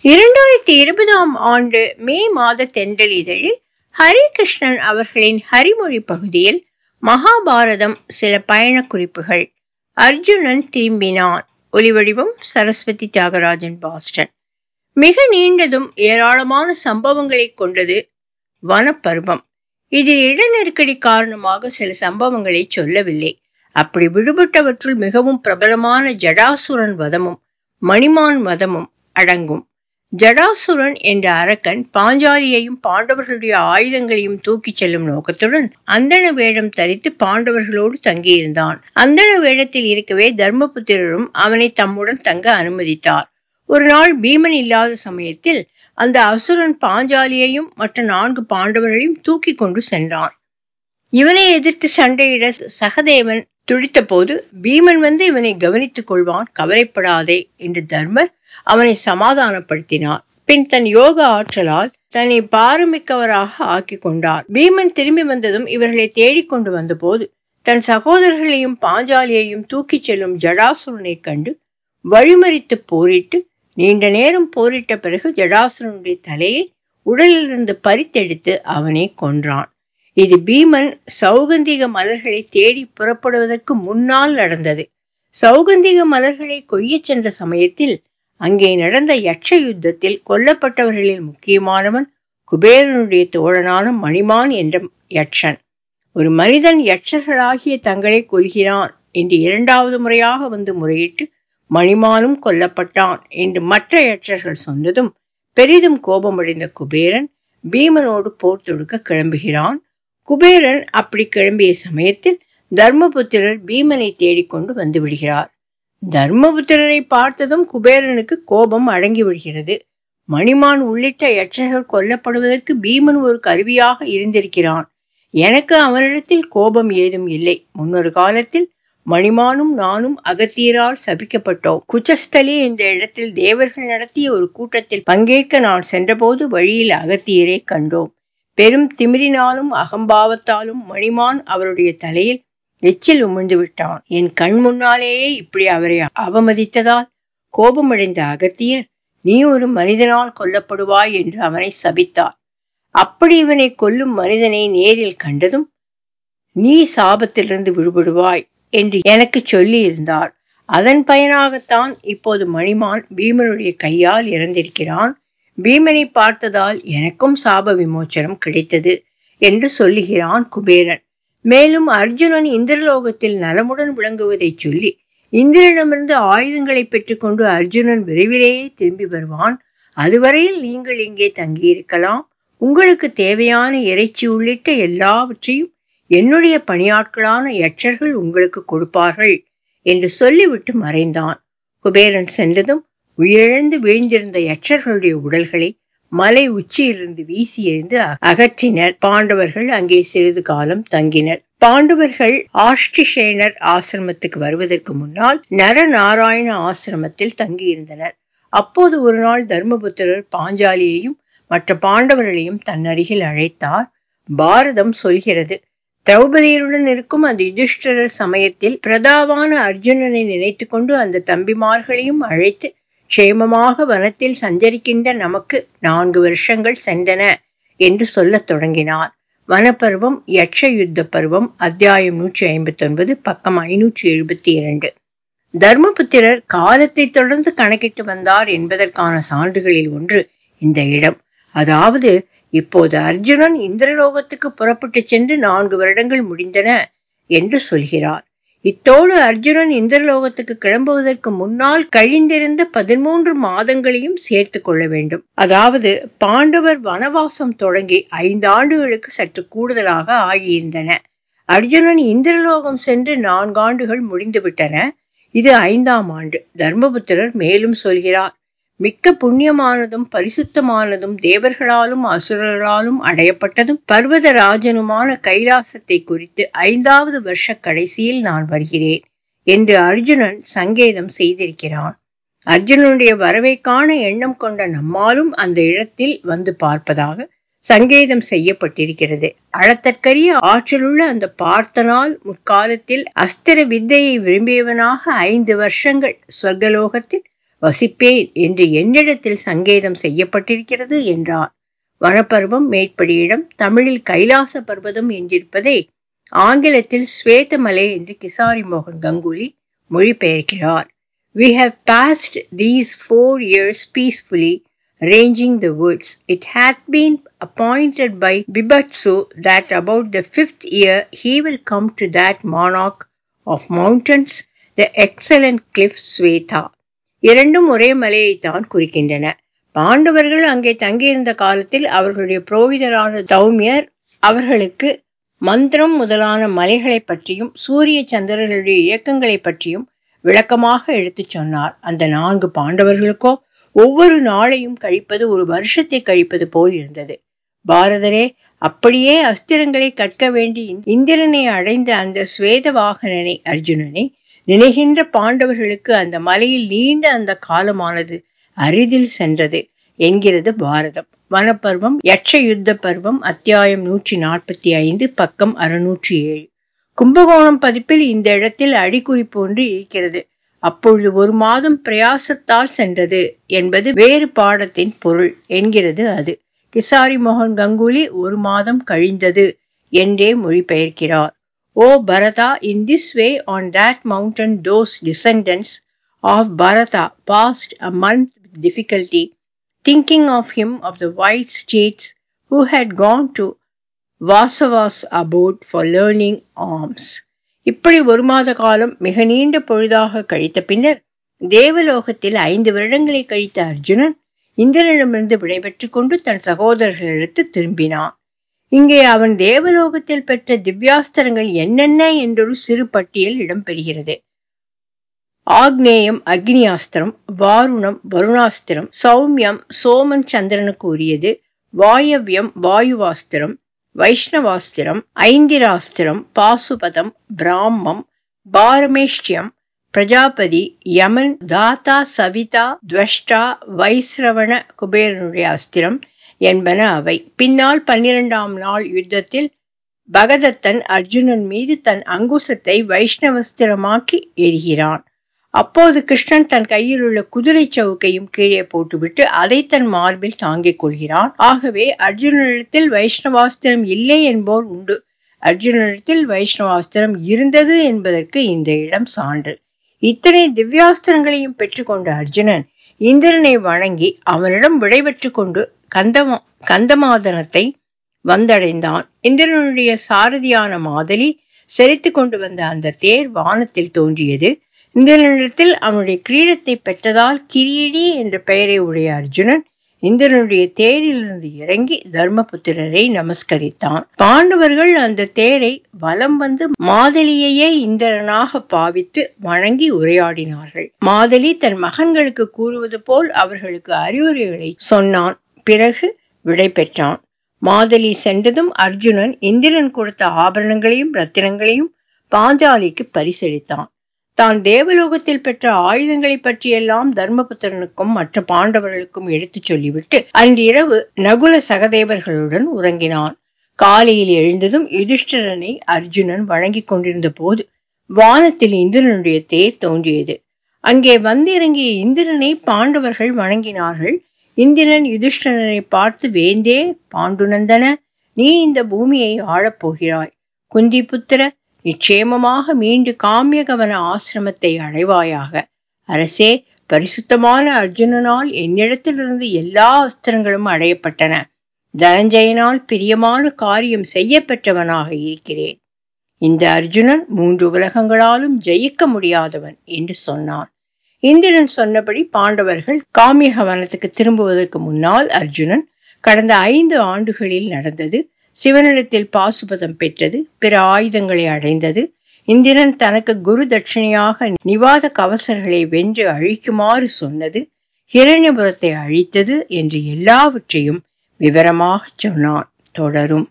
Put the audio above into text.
இரண்டாயிரத்தி இருபதாம் ஆண்டு மே மாத தென்றல் இதழில் ஹரிகிருஷ்ணன் அவர்களின் ஹரிமொழி பகுதியில் மகாபாரதம் சில பயண குறிப்புகள் அர்ஜுனன் திரும்பினான் ஒலிவடிவம் சரஸ்வதி தியாகராஜன் பாஸ்டன் மிக நீண்டதும் ஏராளமான சம்பவங்களை கொண்டது வனப்பருவம் இதில் இட நெருக்கடி காரணமாக சில சம்பவங்களை சொல்லவில்லை அப்படி விடுபட்டவற்றுள் மிகவும் பிரபலமான ஜடாசுரன் வதமும் மணிமான் வதமும் அடங்கும் ஜடாசுரன் என்ற அரக்கன் பாஞ்சாலியையும் பாண்டவர்களுடைய ஆயுதங்களையும் தூக்கிச் செல்லும் நோக்கத்துடன் அந்தண வேடம் தரித்து பாண்டவர்களோடு தங்கியிருந்தான் அந்தண வேடத்தில் இருக்கவே தர்மபுத்திரரும் அவனை தம்முடன் தங்க அனுமதித்தார் ஒரு நாள் பீமன் இல்லாத சமயத்தில் அந்த அசுரன் பாஞ்சாலியையும் மற்ற நான்கு பாண்டவர்களையும் தூக்கி கொண்டு சென்றான் இவனை எதிர்த்து சண்டையிட சகதேவன் துடித்த போது பீமன் வந்து இவனை கவனித்துக் கொள்வான் கவலைப்படாதே என்று தர்மர் அவனை சமாதானப்படுத்தினார் பின் தன் யோக ஆற்றலால் தன்னை பாரமிக்கவராக ஆக்கி கொண்டார் பீமன் திரும்பி வந்ததும் இவர்களை தேடிக்கொண்டு வந்தபோது தன் சகோதரர்களையும் பாஞ்சாலியையும் தூக்கிச் செல்லும் ஜடாசுரனை கண்டு வழிமறித்து போரிட்டு நீண்ட நேரம் போரிட்ட பிறகு ஜடாசுரனுடைய தலையை உடலிலிருந்து பறித்தெடுத்து அவனை கொன்றான் இது பீமன் சௌகந்திக மலர்களை தேடி புறப்படுவதற்கு முன்னால் நடந்தது சௌகந்திக மலர்களை கொய்யச் சென்ற சமயத்தில் அங்கே நடந்த யட்ச யுத்தத்தில் கொல்லப்பட்டவர்களில் முக்கியமானவன் குபேரனுடைய தோழனான மணிமான் என்ற யட்சன் ஒரு மனிதன் யட்சர்களாகிய தங்களை கொல்கிறான் என்று இரண்டாவது முறையாக வந்து முறையிட்டு மணிமானும் கொல்லப்பட்டான் என்று மற்ற யட்சர்கள் சொன்னதும் பெரிதும் கோபமடைந்த குபேரன் பீமனோடு போர் தொடுக்க கிளம்புகிறான் குபேரன் அப்படி கிளம்பிய சமயத்தில் தர்மபுத்திரர் பீமனை தேடிக்கொண்டு வந்து விடுகிறார் தர்மபுத்திரரை பார்த்ததும் குபேரனுக்கு கோபம் அடங்கி விடுகிறது மணிமான் உள்ளிட்ட யட்சர்கள் கொல்லப்படுவதற்கு பீமன் ஒரு கருவியாக இருந்திருக்கிறான் எனக்கு அவனிடத்தில் கோபம் ஏதும் இல்லை முன்னொரு காலத்தில் மணிமானும் நானும் அகத்தியரால் சபிக்கப்பட்டோம் குச்சஸ்தலி என்ற இடத்தில் தேவர்கள் நடத்திய ஒரு கூட்டத்தில் பங்கேற்க நான் சென்றபோது வழியில் அகத்தியரை கண்டோம் பெரும் திமிரினாலும் அகம்பாவத்தாலும் மணிமான் அவருடைய தலையில் எச்சில் உமிழ்ந்து விட்டான் என் கண் முன்னாலேயே இப்படி அவரை அவமதித்ததால் கோபமடைந்த அகத்தியர் நீ ஒரு மனிதனால் கொல்லப்படுவாய் என்று அவனை சபித்தார் அப்படி இவனை கொல்லும் மனிதனை நேரில் கண்டதும் நீ சாபத்திலிருந்து விடுபடுவாய் என்று எனக்கு சொல்லி இருந்தார் அதன் பயனாகத்தான் இப்போது மணிமான் பீமனுடைய கையால் இறந்திருக்கிறான் பீமனை பார்த்ததால் எனக்கும் சாப விமோச்சனம் கிடைத்தது என்று சொல்லுகிறான் குபேரன் மேலும் அர்ஜுனன் இந்திரலோகத்தில் நலமுடன் விளங்குவதை சொல்லி இந்திரனிடமிருந்து ஆயுதங்களை பெற்றுக்கொண்டு அர்ஜுனன் விரைவிலேயே திரும்பி வருவான் அதுவரையில் நீங்கள் இங்கே தங்கியிருக்கலாம் உங்களுக்கு தேவையான இறைச்சி உள்ளிட்ட எல்லாவற்றையும் என்னுடைய பணியாட்களான யட்சர்கள் உங்களுக்கு கொடுப்பார்கள் என்று சொல்லிவிட்டு மறைந்தான் குபேரன் சென்றதும் உயிரிழந்து வீழ்ந்திருந்த யட்சர்களுடைய உடல்களை மலை உச்சியிலிருந்து வீசி எறிந்து அகற்றினர் பாண்டவர்கள் அங்கே சிறிது காலம் தங்கினர் பாண்டவர்கள் ஆஷ்டிஷேனர் ஆசிரமத்துக்கு வருவதற்கு முன்னால் நரநாராயண ஆசிரமத்தில் தங்கியிருந்தனர் அப்போது ஒரு நாள் தர்மபுத்திரர் பாஞ்சாலியையும் மற்ற பாண்டவர்களையும் தன் அருகில் அழைத்தார் பாரதம் சொல்கிறது திரௌபதியருடன் இருக்கும் அந்த யுதிஷ்டரர் சமயத்தில் பிரதாவான அர்ஜுனனை நினைத்து கொண்டு அந்த தம்பிமார்களையும் அழைத்து க்ஷேமமாக வனத்தில் சஞ்சரிக்கின்ற நமக்கு நான்கு வருஷங்கள் சென்றன என்று சொல்லத் தொடங்கினார் வனப்பருவம் யட்ச யுத்த பருவம் அத்தியாயம் நூற்றி ஐம்பத்தி ஒன்பது பக்கம் ஐநூற்றி எழுபத்தி இரண்டு தர்மபுத்திரர் காலத்தை தொடர்ந்து கணக்கிட்டு வந்தார் என்பதற்கான சான்றுகளில் ஒன்று இந்த இடம் அதாவது இப்போது அர்ஜுனன் இந்திரலோகத்துக்கு புறப்பட்டு சென்று நான்கு வருடங்கள் முடிந்தன என்று சொல்கிறார் இத்தோடு அர்ஜுனன் இந்திரலோகத்துக்கு கிளம்புவதற்கு முன்னால் கழிந்திருந்த பதிமூன்று மாதங்களையும் சேர்த்து கொள்ள வேண்டும் அதாவது பாண்டவர் வனவாசம் தொடங்கி ஐந்து ஆண்டுகளுக்கு சற்று கூடுதலாக ஆகியிருந்தன அர்ஜுனன் இந்திரலோகம் சென்று நான்காண்டுகள் முடிந்துவிட்டன இது ஐந்தாம் ஆண்டு தர்மபுத்திரர் மேலும் சொல்கிறார் மிக்க புண்ணியமானதும் பரிசுத்தமானதும் தேவர்களாலும் அசுரர்களாலும் அடையப்பட்டதும் பர்வதராஜனுமான கைலாசத்தை குறித்து ஐந்தாவது வருஷ கடைசியில் நான் வருகிறேன் என்று அர்ஜுனன் சங்கேதம் செய்திருக்கிறான் அர்ஜுனனுடைய வரவை காண எண்ணம் கொண்ட நம்மாலும் அந்த இடத்தில் வந்து பார்ப்பதாக சங்கேதம் செய்யப்பட்டிருக்கிறது அளத்தற்கரிய ஆற்றலுள்ள அந்த பார்த்தனால் முற்காலத்தில் அஸ்திர வித்தையை விரும்பியவனாக ஐந்து வருஷங்கள் சொர்க்கலோகத்தில் வசிப்பேன் என்று என்னிடத்தில் சங்கேதம் செய்யப்பட்டிருக்கிறது என்றார் வனப்பருவம் மேற்படியிடம் தமிழில் கைலாச பர்வதம் என்றிருப்பதை ஆங்கிலத்தில் ஸ்வேதமலை என்று கிசாரி மோகன் Ganguly மொழிபெயர்க்கிறார் We have passed these four years peacefully, ranging the woods. It hath been appointed by Bibetsu that about the fifth year he will come to that monarch of mountains, the excellent cliff Sweta. இரண்டும் ஒரே மலையைத்தான் குறிக்கின்றன பாண்டவர்கள் அங்கே தங்கியிருந்த காலத்தில் அவர்களுடைய புரோகிதரான தௌமியர் அவர்களுக்கு மந்திரம் முதலான மலைகளை பற்றியும் சூரிய சந்திரர்களுடைய இயக்கங்களை பற்றியும் விளக்கமாக எடுத்துச் சொன்னார் அந்த நான்கு பாண்டவர்களுக்கோ ஒவ்வொரு நாளையும் கழிப்பது ஒரு வருஷத்தை கழிப்பது போல் இருந்தது பாரதரே அப்படியே அஸ்திரங்களை கற்க வேண்டி இந்திரனை அடைந்த அந்த ஸ்வேத வாகனனை அர்ஜுனனை நினைகின்ற பாண்டவர்களுக்கு அந்த மலையில் நீண்ட அந்த காலமானது அரிதில் சென்றது என்கிறது பாரதம் வனப்பருவம் யட்ச யுத்த பருவம் அத்தியாயம் நூற்றி நாற்பத்தி ஐந்து பக்கம் அறுநூற்றி ஏழு கும்பகோணம் பதிப்பில் இந்த இடத்தில் அடிக்குறிப்பு ஒன்று இருக்கிறது அப்பொழுது ஒரு மாதம் பிரயாசத்தால் சென்றது என்பது வேறு பாடத்தின் பொருள் என்கிறது அது கிசாரி மோகன் கங்குலி ஒரு மாதம் கழிந்தது என்றே மொழிபெயர்க்கிறார் O Bharata in this way on that mountain those descendants of Bharata passed a month with difficulty thinking of him of the white steeds who had gone to Vasava's abode for learning arms இப்படி ஒரு மாத காலம் மிக நீண்ட பொழுதாக கழித்த பின்னர் தேவலோகத்தில் ஐந்து வருடங்களை கழித்த அர்ஜுனன் இந்திரனிடமிருந்து விடைபெற்றுக் கொண்டு தன் சகோதரர்களிடத்து திரும்பினான் இங்கே அவன் தேவலோகத்தில் பெற்ற திவ்யாஸ்திரங்கள் என்னென்ன என்றொரு சிறு பட்டியல் இடம்பெறுகிறது ஆக்னேயம் அக்னியாஸ்திரம் வாருணம் வருணாஸ்திரம் சௌமியம் சோமன் சந்திரனுக்கு உரியது வாயவ்யம் வாயுவாஸ்திரம் வைஷ்ணவாஸ்திரம் ஐந்திராஸ்திரம் பாசுபதம் பிராமம் பாரமேஷ்டியம் பிரஜாபதி யமன் தாத்தா சவிதா துவஷ்டா வைஸ்ரவண குபேரனுடைய அஸ்திரம் என்பன அவை பின்னால் பன்னிரெண்டாம் நாள் யுத்தத்தில் பகதத்தன் அர்ஜுனன் மீது தன் அங்குசத்தை வைஷ்ணவஸ்திரமாக்கி எரிகிறான் அப்போது கிருஷ்ணன் தன் கையில் உள்ள குதிரை சவுக்கையும் கீழே போட்டுவிட்டு அதை தன் மார்பில் தாங்கிக் கொள்கிறான் ஆகவே அர்ஜுனனிடத்தில் வைஷ்ணவாஸ்திரம் இல்லை என்போர் உண்டு அர்ஜுனனிடத்தில் வைஷ்ணவாஸ்திரம் இருந்தது என்பதற்கு இந்த இடம் சான்று இத்தனை திவ்யாஸ்திரங்களையும் பெற்றுக்கொண்ட அர்ஜுனன் இந்திரனை வணங்கி அவனிடம் விடைபெற்று கொண்டு கந்தமா கந்தமாதனத்தை வந்தடைந்தான் இந்திரனுடைய சாரதியான மாதலி செறித்து கொண்டு வந்த அந்த தேர் வானத்தில் தோன்றியது இந்திரனிடத்தில் அவனுடைய கிரீடத்தை பெற்றதால் கிரீடி என்ற பெயரை உடைய அர்ஜுனன் இந்திரனுடைய தேரிலிருந்து இறங்கி தர்மபுத்திரரை நமஸ்கரித்தான் பாண்டவர்கள் அந்த தேரை வலம் வந்து மாதலியையே இந்திரனாக பாவித்து வணங்கி உரையாடினார்கள் மாதலி தன் மகன்களுக்கு கூறுவது போல் அவர்களுக்கு அறிவுரைகளை சொன்னான் பிறகு விடை பெற்றான் மாதலி சென்றதும் அர்ஜுனன் இந்திரன் கொடுத்த ஆபரணங்களையும் ரத்தினங்களையும் பாஞ்சாலிக்கு பரிசளித்தான் தான் தேவலோகத்தில் பெற்ற ஆயுதங்களை பற்றியெல்லாம் தர்மபுத்திரனுக்கும் மற்ற பாண்டவர்களுக்கும் எடுத்துச் சொல்லிவிட்டு அன்று இரவு நகுல சகதேவர்களுடன் உறங்கினான் காலையில் எழுந்ததும் யுதிஷ்டிரனை அர்ஜுனன் வணங்கிக் கொண்டிருந்த போது வானத்தில் இந்திரனுடைய தேர் தோன்றியது அங்கே வந்திறங்கிய இந்திரனை பாண்டவர்கள் வணங்கினார்கள் இந்திரன் யுதிஷ்டரனை பார்த்து வேந்தே பாண்டுநந்தன நீ இந்த பூமியை ஆளப்போகிறாய் குந்தி புத்திர நிச்சயமமாக மீண்டு காமியகவன ஆசிரமத்தை அடைவாயாக அரசே பரிசுத்தமான அர்ஜுனனால் என்னிடத்திலிருந்து எல்லா அஸ்திரங்களும் அடையப்பட்டன தனஞ்சயனால் பிரியமான காரியம் செய்யப்பெற்றவனாக இருக்கிறேன் இந்த அர்ஜுனன் மூன்று உலகங்களாலும் ஜெயிக்க முடியாதவன் என்று சொன்னான் இந்திரன் சொன்னபடி பாண்டவர்கள் காமியகவனத்துக்கு திரும்புவதற்கு முன்னால் அர்ஜுனன் கடந்த ஐந்து ஆண்டுகளில் நடந்தது சிவனிடத்தில் பாசுபதம் பெற்றது பிற ஆயுதங்களை அடைந்தது இந்திரன் தனக்கு குரு தட்சிணையாக நிவாத கவசர்களை வென்று அழிக்குமாறு சொன்னது ஹிரண்யபுரத்தை அழித்தது என்று எல்லாவற்றையும் விவரமாகச் சொன்னான் தொடரும்